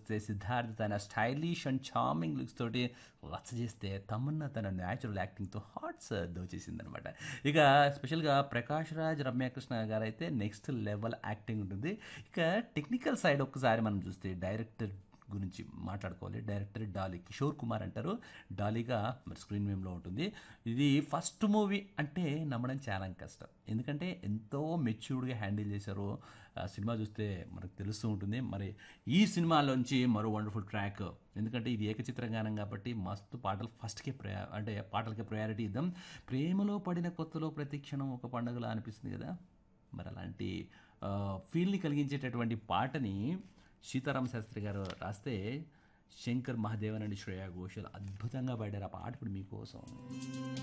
చేస్తే సిద్ధార్థ్ తన stylish and charming looks తోటి రచ్చ చేస్తే తమన్నా తన న్యాచురల్ యాక్టింగ్తో హార్ట్స్ దోచేసింది అనమాట ఇక స్పెషల్గా ప్రకాష్ రాజ్ రమ్యకృష్ణ గారు అయితే నెక్స్ట్ లెవెల్ యాక్టింగ్ ఉంటుంది ఇక టెక్నికల్ సైడ్ ఒక్కసారి మనం చూస్తే డైరెక్టర్ గురించి మాట్లాడుకోవాలి డైరెక్టర్ డాలీ కిషోర్ కుమార్ అంటారు డాలీగా మరి స్క్రీన్ నేమ్లో ఉంటుంది ఇది ఫస్ట్ మూవీ అంటే నమ్మడం చాలా కష్టం ఎందుకంటే ఎంతో మెచ్యూర్డ్గా హ్యాండిల్ చేశారు ఆ సినిమా చూస్తే మనకు తెలుస్తూ ఉంటుంది మరి ఈ సినిమాలోంచి మరో వండర్ఫుల్ ట్రాక్ ఎందుకంటే ఇది ఏకచిత్రగానం కాబట్టి మస్తు పాటలు ఫస్ట్కే ప్రయా అంటే పాటలకే ప్రయారిటీ ఇద్దాం ప్రేమలో పడిన కొత్తలో ప్రతి క్షణం ఒక పండుగలా అనిపిస్తుంది కదా మరి అలాంటి ఫీల్ని కలిగించేటటువంటి పాటని సీతారామ శాస్త్రి గారు రాస్తే శంకర్ మహాదేవన్ అండ్ శ్రేయా ఘోషల్ అద్భుతంగా పాడారు ఆ పాట ఇప్పుడు మీకోసం